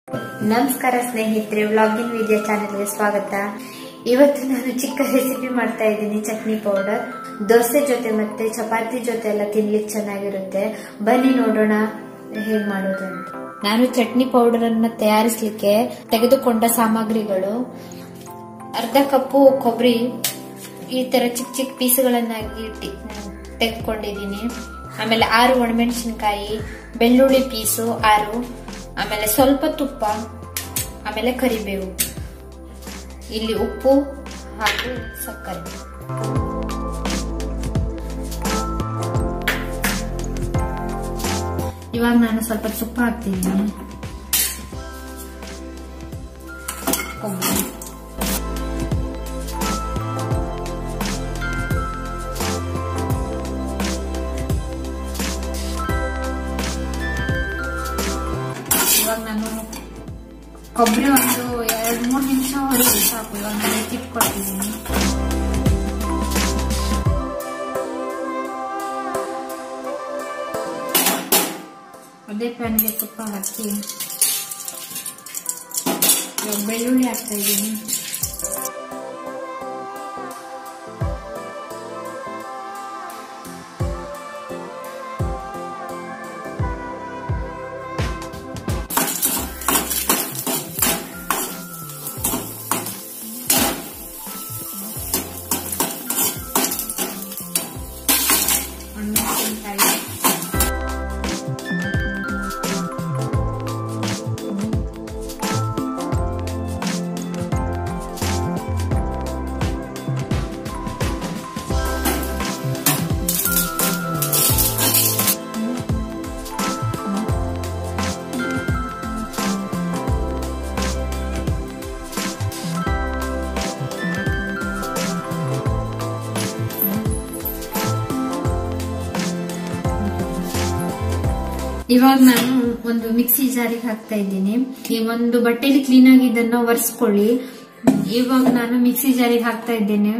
ನಮಸ್ಕಾರ ಸ್ನೇಹಿತರೆ ವ್ಲಾಗಿಂಗ್ ವಿದ್ಯಾ ಚಾನೆಲ್ಗೆ ಸ್ವಾಗತ ಇವತ್ತು ನಾನು ಚಿಕ್ಕ ರೆಸಿಪಿ ಮಾಡ್ತಾ ಇದ್ದೀನಿ ಚಟ್ನಿ ಪೌಡರ್ ದೋಸೆ ಜೊತೆ ಮತ್ತೆ ಚಪಾತಿ ಜೊತೆ ಎಲ್ಲ ತಿನ್ಲಿಕ್ಕೆ ಚೆನ್ನಾಗಿರುತ್ತೆ ಬನ್ನಿ ನೋಡೋಣ ಹೇಗ್ ಮಾಡೋದು ಅಂತ ನಾನು ಚಟ್ನಿ ಪೌಡರ್ ಅನ್ನ ತಯಾರಿಸಲಿಕ್ಕೆ ತೆಗೆದುಕೊಂಡ ಸಾಮಗ್ರಿಗಳು ಅರ್ಧ ಕಪ್ಪು ಕೊಬ್ಬರಿ ಈ ತರ ಚಿಕ್ಕ ಚಿಕ್ಕ ಪೀಸ್ಗಳನ್ನಾಗಿ ಇಟ್ಟಿ ತೆಗೆದುಕೊಂಡಿದ್ದೀನಿ ಆಮೇಲೆ ಆರು ಒಣಮೆಣಸಿನ್ಕಾಯಿ ಬೆಳ್ಳುಳ್ಳಿ ಪೀಸು ಆರು ಆಮೇಲೆ ಸ್ವಲ್ಪ ತುಪ್ಪ ಆಮೇಲೆ ಕರಿಬೇವು ಇಲ್ಲಿ ಉಪ್ಪು ಹಾಗೂ ಸಕ್ಕರೆ ಇವಾಗ ನಾನು ಸ್ವಲ್ಪ ತುಪ್ಪ ಹಾಕ್ತಿದ್ದೀನಿ ಕೊಬ್ಬರಿ ಇವಾಗ ನಾನು ಕೊಬ್ಬರಿ ಒಂದು ಎರಡು ಮೂರು ನಿಮಿಷ ಹೊರಗೆ ಸಾಕು ಇವಾಗ ನಾನು ಎತ್ತಿಟ್ಕೊಳ್ತಿದ್ದೀನಿ ಅದೇ ಪ್ಯಾನ್ಗೆ ತುಪ್ಪ ಹಾಕಿ ಇವಾಗ ಬೆಳ್ಳುಳ್ಳಿ ಹಾಕ್ತಾ ಇದ್ದೀನಿ ಮೆಣಸಿನಕಾಯಿ ಇವಾಗ ನಾನು ಒಂದು ಮಿಕ್ಸಿ ಜಾರಿಗೆ ಹಾಕ್ತಾ ಇದ್ದೀನಿ ಈ ಒಂದು ಬಟ್ಟೆಲಿ ಕ್ಲೀನ್ ಆಗಿ ಇದನ್ನ ಒರೆಸ್ಕೊಳ್ಳಿ ಇವಾಗ ನಾನು ಮಿಕ್ಸಿ ಜಾರಿಗೆ ಹಾಕ್ತಾ ಇದ್ದೇನೆ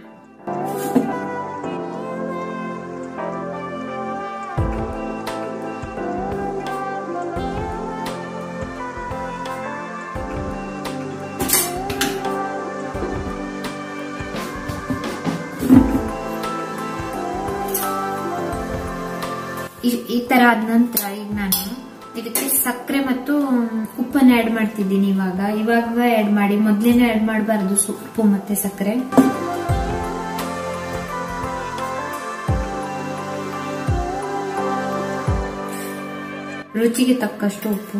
ಈ- ಈ ತರ ಆದ ನಂತರ ಈಗ ನಾನು ಇದಕ್ಕೆ ಸಕ್ಕರೆ ಮತ್ತು ಉಪ್ಪನ್ನ ಆಡ್ ಮಾಡ್ತಿದ್ದೀನಿ ಇವಾಗ ಇವಾಗ ಆಡ್ ಮಾಡಿ ಮೊದ್ಲೇನೆ ಆಡ್ ಮಾಡಬಾರ್ದು ಉಪ್ಪು ಮತ್ತೆ ಸಕ್ಕರೆ ರುಚಿಗೆ ತಕ್ಕಷ್ಟು ಉಪ್ಪು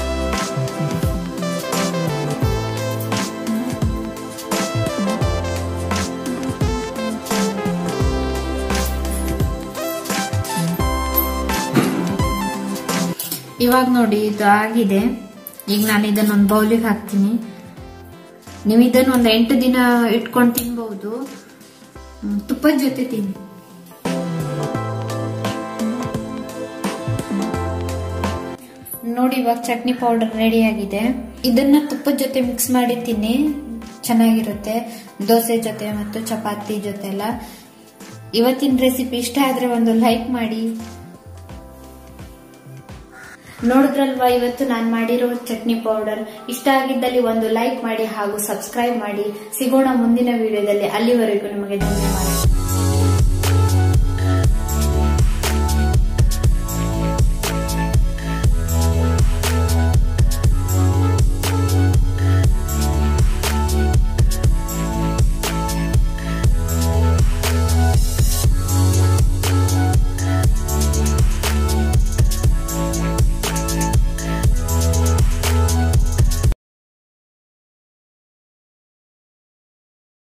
ಇವಾಗ ನೋಡಿ ಇದು ಆಗಿದೆ ಈಗ ನಾನು ಇದನ್ನ ಒಂದು ಬೌಲಿಗೆ ಹಾಕ್ತೀನಿ ನೀವು ಇದನ್ನ ಒಂದು ಎಂಟು ದಿನ ಇಟ್ಕೊಂಡು ತಿನ್ಬಹುದು ಹ್ಮ್, ತುಪ್ಪದ ಜೊತೆ ತಿನ್ನಿ ನೋಡಿ ಇವಾಗ ಚಟ್ನಿ ಪೌಡರ್ ರೆಡಿ ಆಗಿದೆ ಇದನ್ನ ತುಪ್ಪದ ಜೊತೆ ಮಿಕ್ಸ್ ಮಾಡಿ ತಿನ್ನಿ ಚೆನ್ನಾಗಿರುತ್ತೆ ದೋಸೆ ಜೊತೆ ಮತ್ತು ಚಪಾತಿ ಜೊತೆ ಎಲ್ಲ ಇವತ್ತಿನ ರೆಸಿಪಿ ಇಷ್ಟ ಆದ್ರೆ ಒಂದು ಲೈಕ್ ಮಾಡಿ ನೋಡಿದ್ರಲ್ವಾ ಇವತ್ತು ನಾನು ಮಾಡಿರೋ ಚಟ್ನಿ ಪೌಡರ್ ಇಷ್ಟ ಆಗಿದ್ದಲ್ಲಿ ಒಂದು ಲೈಕ್ ಮಾಡಿ ಹಾಗೂ ಸಬ್ಸ್ಕ್ರೈಬ್ ಮಾಡಿ ಸಿಗೋಣ ಮುಂದಿನ ವಿಡಿಯೋದಲ್ಲಿ ಅಲ್ಲಿವರೆಗೂ ನಿಮಗೆ ಧನ್ಯವಾದ